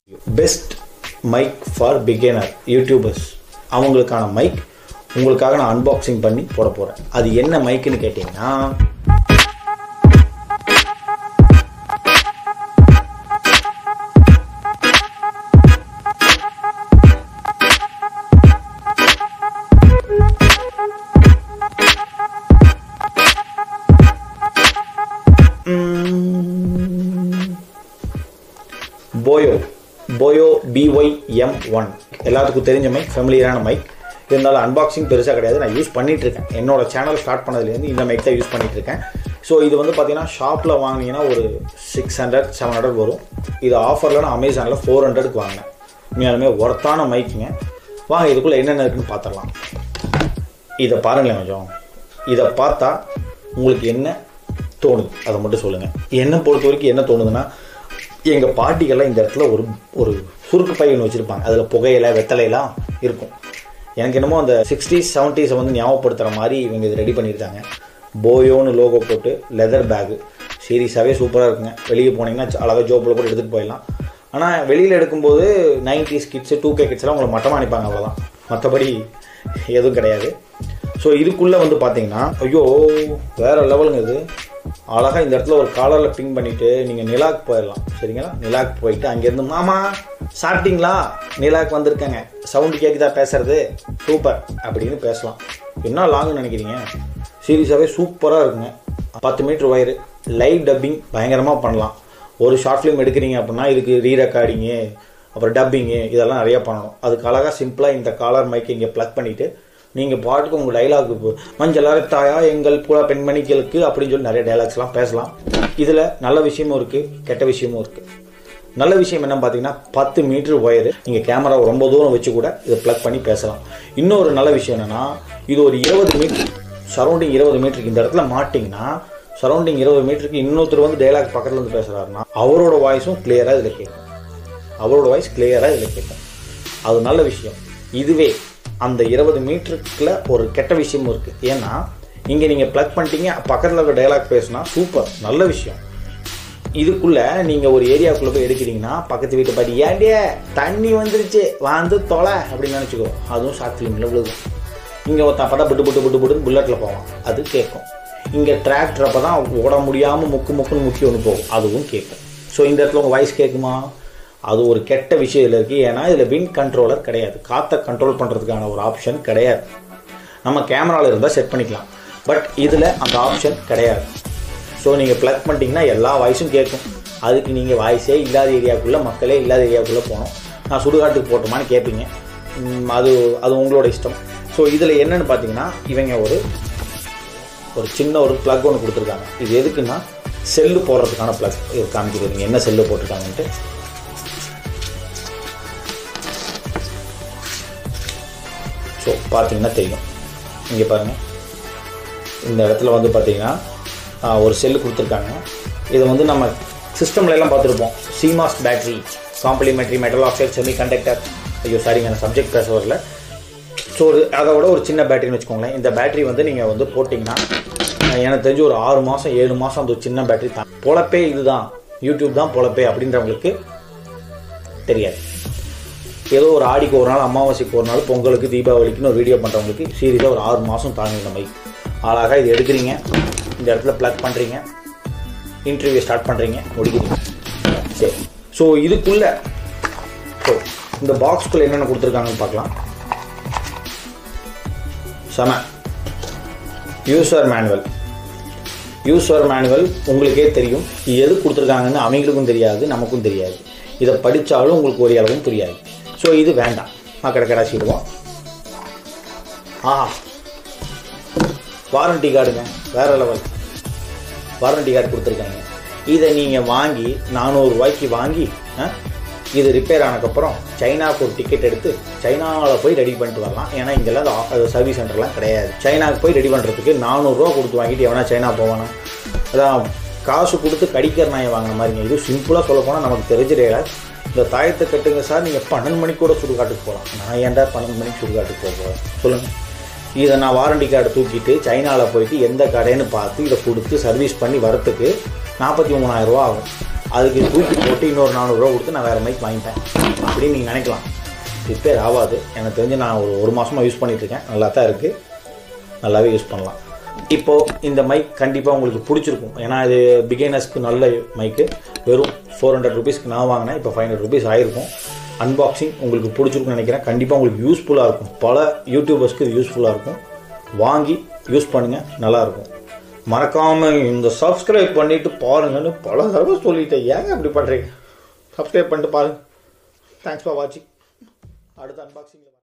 best mic for beginner YouTubers அவங்களுக்கான mic உங்களுக்காக நான் அன்பாக்சிங் பண்ணி போட போகிறேன் அது என்ன மைக்குன்னு கேட்டிங்கன்னா Boya Boya BY M one எல்லாத்துக்கும் தெரிஞ்ச மைக் ஃபெமிலியரான மைக் இருந்தாலும் அன்பாக்சிங் பெருசாக கிடையாது நான் யூஸ் பண்ணிட்டு இருக்கேன் என்னோட சேனல் ஸ்டார்ட் பண்ணதுலேருந்து இந்த மைக் தான் யூஸ் பண்ணிட்டு இருக்கேன் ஸோ இது வந்து பார்த்தீங்கன்னா ஷாப்பில் வாங்கினீங்கன்னா ஒரு சிக்ஸ் ஹண்ட்ரட் செவன் ஹண்ட்ரட் வரும் இது ஆஃபரில் நான் அமேசானில் ஃபோர் ஹண்ட்ரடுக்கு வாங்கினேன் உண்மையாலுமே ஒர்த்தான மைக்குங்க வாங்க இதுக்குள்ளே என்னென்ன இருக்குன்னு பார்த்துடலாம் இதை பாருங்களேன் கொஞ்சம் இதை பார்த்தா உங்களுக்கு என்ன தோணுது அதை மட்டும் சொல்லுங்கள் என்னை பொறுத்த வரைக்கும் என்ன தோணுதுன்னா எங்கள் பாட்டிகள்லாம் இந்த இடத்துல ஒரு ஒரு சுருக்கு பை ஒன்று வச்சுருப்பாங்க அதில் புகையில வெத்தலையெல்லாம் இருக்கும் எனக்கு என்னமோ அந்த சிக்ஸ்டீஸ் செவன்ட்டீஸை வந்து ஞாபகப்படுத்துகிற மாதிரி இவங்க இது ரெடி பண்ணியிருக்காங்க போயோன்னு லோகோ போட்டு லெதர் பேகு சீரியஸாகவே சூப்பராக இருக்குங்க வெளியே போனீங்கன்னா அழகாக ஜோப்பில் போட்டு எடுத்துகிட்டு போயிடலாம் ஆனால் வெளியில் எடுக்கும்போது நைன்டிஸ் கிட்ஸு டூ கே கிட்ஸ்லாம் உங்களை மட்டமாக அனுப்பாங்க அவ்வளோதான் மற்றபடி எதுவும் கிடையாது ஸோ இதுக்குள்ளே வந்து பார்த்தீங்கன்னா ஐயோ வேறு லெவலுங்க இது அழகாக இந்த இடத்துல ஒரு காலரில் பிங் பண்ணிவிட்டு நீங்கள் நிலாக்கு போயிடலாம் சரிங்களா நிலாக்கு போயிட்டு அங்கேருந்து மாமா சாப்பிட்டீங்களா நிலாக்கு வந்திருக்கேங்க சவுண்டு கேட்குதா பேசுறது சூப்பர் அப்படின்னு பேசலாம் என்ன லாங்குன்னு நினைக்கிறீங்க சீரியஸாகவே சூப்பராக இருக்குங்க பத்து மீட்ரு ஒயரு லைவ் டப்பிங் பயங்கரமாக பண்ணலாம் ஒரு ஷார்ட் ஃபிலிம் எடுக்கிறீங்க அப்படின்னா இதுக்கு ரீ ரெக்கார்டிங்கு அப்புறம் டப்பிங்கு இதெல்லாம் நிறையா பண்ணணும் அதுக்கு அழகாக சிம்பிளாக இந்த காலர் மைக்கை இங்கே ப்ளக் பண்ணிவிட்டு நீங்கள் பாட்டுக்கு உங்கள் டைலாக் மஞ்சள் அரைத்தாயா எங்கள் புல பெண்மணிகளுக்கு அப்படின்னு சொல்லி நிறைய டைலாக்ஸ்லாம் பேசலாம் இதில் நல்ல விஷயமும் இருக்குது கெட்ட விஷயமும் இருக்குது நல்ல விஷயம் என்னன்னு பார்த்தீங்கன்னா பத்து மீட்டர் ஒயரு நீங்கள் கேமராவை ரொம்ப தூரம் வச்சு கூட இதை ப்ளக் பண்ணி பேசலாம் இன்னொரு நல்ல விஷயம் என்னென்னா இது ஒரு இருபது மீட்டர் சரௌண்டிங் இருபது மீட்டருக்கு இந்த இடத்துல மாட்டிங்கன்னா சரௌண்டிங் இருபது மீட்டருக்கு இன்னொருத்தர் வந்து டைலாக் பக்கத்தில் வந்து பேசுகிறாருன்னா அவரோட வாய்ஸும் கிளியராக இதில் கேட்கும் அவரோட வாய்ஸ் கிளியராக இதில் கேட்கும் அது நல்ல விஷயம் இதுவே அந்த இருபது மீட்டருக்குள்ள ஒரு கெட்ட விஷயமும் இருக்குது ஏன்னா இங்கே நீங்கள் ப்ளக் பண்ணிட்டீங்க பக்கத்தில் இருக்க டைலாக் பேசுனா சூப்பர் நல்ல விஷயம் இதுக்குள்ள நீங்கள் ஒரு ஏரியாவுக்குள்ளே போய் எடுக்கிறீங்கன்னா பக்கத்து வீட்டு பாட்டி ஏண்டிய தண்ணி வந்துருச்சு வந்து தொலை அப்படின்னு நினச்சிக்கோ அதுவும் ஷார்ட் ஃபிலிமில் விழுகும் இங்கே ஒருத்தன் அப்போ தான் புட்டு புட்டு புட்டு புட்டு புல்லட்டில் போவான் அது கேட்கும் இங்கே டிராக்டர் அப்போ தான் ஓட முடியாமல் முக்கு முக்குன்னு முக்கி ஒன்று போகும் அதுவும் கேட்கும் ஸோ இந்த இடத்துல உங்கள் வாய்ஸ் கேட்குமா அது ஒரு கெட்ட விஷயம் இதில் இருக்குது ஏன்னா இதில் விண்ட் கண்ட்ரோலர் கிடையாது காற்றை கண்ட்ரோல் பண்ணுறதுக்கான ஒரு ஆப்ஷன் கிடையாது நம்ம கேமராவில் இருந்தால் செட் பண்ணிக்கலாம் பட் இதில் அந்த ஆப்ஷன் கிடையாது ஸோ நீங்கள் ப்ளக் பண்ணிட்டீங்கன்னா எல்லா வாய்ஸும் கேட்கும் அதுக்கு நீங்கள் வாய்ஸே இல்லாத ஏரியாவுக்குள்ளே மக்களே இல்லாத ஏரியாவுக்குள்ளே போகணும் நான் சுடுகாட்டுக்கு போட்டோமான்னு கேட்பீங்க அது அது உங்களோட இஷ்டம் ஸோ இதில் என்னென்னு பார்த்தீங்கன்னா இவங்க ஒரு ஒரு சின்ன ஒரு ப்ளக் ஒன்று கொடுத்துருக்காங்க இது எதுக்குன்னா செல்லு போடுறதுக்கான ப்ளக் இது காமிக்கிறது நீங்கள் என்ன செல்லு போட்டிருக்காங்கன்ட்டு ஸோ பார்த்தீங்கன்னா தெரியும் இங்கே பாருங்கள் இந்த இடத்துல வந்து பார்த்தீங்கன்னா ஒரு செல்லு கொடுத்துருக்காங்க இதை வந்து நம்ம சிஸ்டம்ல எல்லாம் பார்த்துருப்போம் CMOS battery complementary metal oxide semiconductor ஐயோ சாரிங்க நான் சப்ஜெக்ட் பேச வரல ஸோ ஒரு அதை விட ஒரு சின்ன பேட்டரின்னு வச்சுக்கோங்களேன் இந்த பேட்டரி வந்து நீங்கள் வந்து போட்டிங்கன்னா எனக்கு தெரிஞ்சு ஒரு ஆறு மாதம் ஏழு மாதம் அந்த சின்ன பேட்டரி தான் பொழப்பே இதுதான் யூடியூப் தான் பொழப்பே அப்படின்றவங்களுக்கு தெரியாது ஏதோ ஒரு ஆடிக்கு ஒரு நாள் அமாவாசைக்கு ஒரு நாள் பொங்கலுக்கு தீபாவளிக்குன்னு ஒரு வீடியோ பண்ணுறவங்களுக்கு சீரியஸாக ஒரு ஆறு மாதம் தாங்க இந்த மைக் அழகாக இது எடுக்கிறீங்க இந்த இடத்துல ப்ளக் பண்ணுறீங்க இன்டர்வியூ ஸ்டார்ட் பண்ணுறீங்க முடிக்கிறீங்க சரி ஸோ இதுக்குள்ளே ஸோ இந்த பாக்ஸ்குள்ளே என்னென்ன கொடுத்துருக்காங்கன்னு பார்க்கலாம் செம யூசர் மேனுவல் யூசர் மேனுவல் உங்களுக்கே தெரியும் இது எது கொடுத்துருக்காங்கன்னு அவங்களுக்கும் தெரியாது நமக்கும் தெரியாது இதை படித்தாலும் உங்களுக்கு ஒரு அளவும் புரியாது ஸோ இது வேண்டாம் நான் கடை கடாச்சிடுவோம் ஆ வாரண்டி கார்டுங்க வேற லெவல் வாரண்டி கார்டு கொடுத்துருக்காங்க இதை நீங்கள் வாங்கி நானூறுரூவாய்க்கு வாங்கி இது ரிப்பேர் ஆனதுக்கப்புறம் சைனாவுக்கு ஒரு டிக்கெட் எடுத்து சைனாவில் போய் ரெடி பண்ணிட்டு வரலாம் ஏன்னா இங்கெல்லாம் அது சர்வீஸ் சென்டர்லாம் கிடையாது சைனாவுக்கு போய் ரெடி பண்ணுறதுக்கு நானூறுரூவா கொடுத்து வாங்கிட்டு எவனா சைனா போவானா அதான் காசு கொடுத்து கடிக்கிற நாயை வாங்கின மாதிரிங்க இது சிம்பிளாக சொல்ல போனால் நமக்கு தெரிஞ்ச டேலாக் இந்த தாயத்தை கட்டுங்க சார் நீங்கள் பன்னெண்டு மணிக்கு கூட சுடுகாட்டுக்கு போகலாம் நான் ஏன்டா பன்னெண்டு மணிக்கு சுடுகாட்டுக்கு போக போகிறேன் சொல்லுங்கள் இதை நான் வாரண்டி கார்டு தூக்கிட்டு சைனாவில் போயிட்டு எந்த கடைன்னு பார்த்து இதை கொடுத்து சர்வீஸ் பண்ணி வரத்துக்கு நாற்பத்தி மூணாயிரரூவா ஆகும் அதுக்கு தூக்கி போட்டு இன்னொரு நானூறுரூவா கொடுத்து நான் வேறு மைக் வாங்கிட்டேன் அப்படின்னு நீங்கள் நினைக்கலாம் ரிப்பேர் ஆகாது எனக்கு தெரிஞ்சு நான் ஒரு ஒரு மாதமாக யூஸ் பண்ணிகிட்ருக்கேன் நல்லா தான் இருக்குது நல்லாவே யூஸ் பண்ணலாம் இப்போது இந்த மைக் கண்டிப்பாக உங்களுக்கு பிடிச்சிருக்கும் ஏன்னா இது பிகைனர்ஸ்க்கு நல்ல மைக்கு வெறும் ஃபோர் ஹண்ட்ரட் ருபீஸ்க்கு நான் வாங்கினேன் இப்போ ஃபைவ் ஹண்ட்ரட் ருபீஸ் ஆயிருக்கும் அன்பாக்சிங் உங்களுக்கு பிடிச்சிருக்கும்னு நினைக்கிறேன் கண்டிப்பாக உங்களுக்கு யூஸ்ஃபுல்லாக இருக்கும் பல யூடியூபர்ஸ்க்கு இது யூஸ்ஃபுல்லாக இருக்கும் வாங்கி யூஸ் பண்ணுங்கள் நல்லாயிருக்கும் மறக்காமல் இந்த சப்ஸ்கிரைப் பண்ணிவிட்டு பாருங்கன்னு பல தடவை சொல்லிட்டேன் ஏங்க இப்படி பண்ணுறீங்க சப்ஸ்கிரைப் பண்ணிட்டு பாருங்கள் தேங்க்ஸ் ஃபார் வாட்சிங் அடுத்த அன்பாக்சிங்